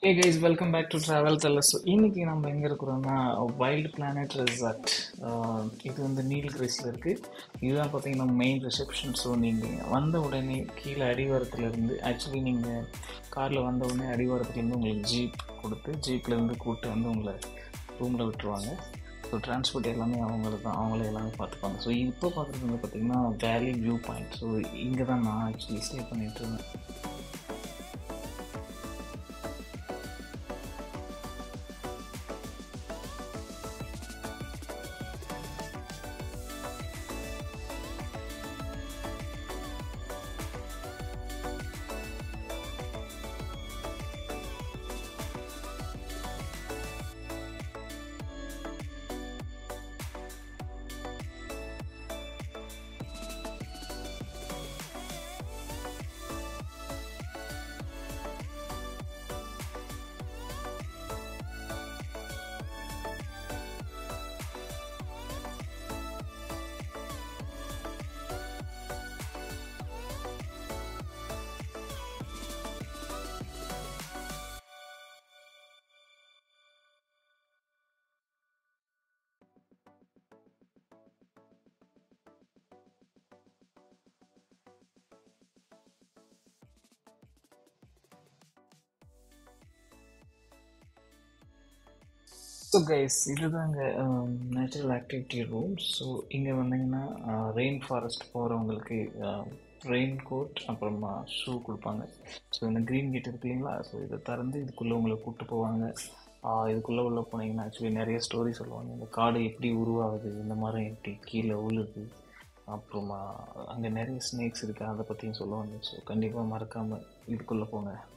A guys welcome back to travel tellers இன்னைக்கு நம்ம எங்கே இருக்கிறோம்னா வைல்டு பிளானட் ரெசார்ட் இது வந்து நீல் கிரேஸில் இருக்குது இதுதான் பார்த்தீங்கன்னா மெயின் ரிசப்ஷன் ஸோ நீங்கள் வந்த உடனே கீழே அடிவாரத்துலேருந்து ஆக்சுவலி நீங்கள் காரில் வந்த உடனே அடிவாரத்துலேருந்து உங்களுக்கு ஜீப் கொடுத்து ஜீப்லேருந்து கூப்பிட்டு வந்து உங்களை ரூமில் விட்டுருவாங்க ஸோ டிரான்ஸ்போர்ட் எல்லாமே அவங்களுக்கு தான் அவங்களே எல்லாமே பார்த்துப்பாங்க ஸோ இப்போ பார்க்குறது வந்து பார்த்திங்கன்னா வேலி வியூ பாயிண்ட் ஸோ இங்கே தான் நான் ஆக்சுவலி ஸ்டே பண்ணிட்டு இருந்தேன் ஸோ கைஸ் இதுதாங்க நேச்சுரல் ஆக்டிவிட்டி ரூம் ஸோ இங்கே வந்தீங்கன்னா ரெயின் ஃபாரஸ்ட் போகிறவங்களுக்கு ரெயின் கோட் அப்புறமா ஷூ கொடுப்பாங்க ஸோ இந்த க்ரீன் கேட் இருக்கு இல்லைங்களா ஸோ இதை திறந்து இதுக்குள்ளே உங்களை கூப்பிட்டு போவாங்க ஆஹ் இதுக்குள்ளே உள்ள போனீங்கன்னா ஆக்சுவலி நிறைய ஸ்டோரி சொல்லுவாங்க இந்த காடு எப்படி உருவாகுது இந்த மரம் எப்படி கீழே உழுது அப்புறமா அங்கே நிறைய ஸ்னேக்ஸ் இருக்குது அதை பற்றியும் சொல்லுவாங்க ஸோ கண்டிப்பாக மறக்காமல் இதுக்குள்ளே போங்க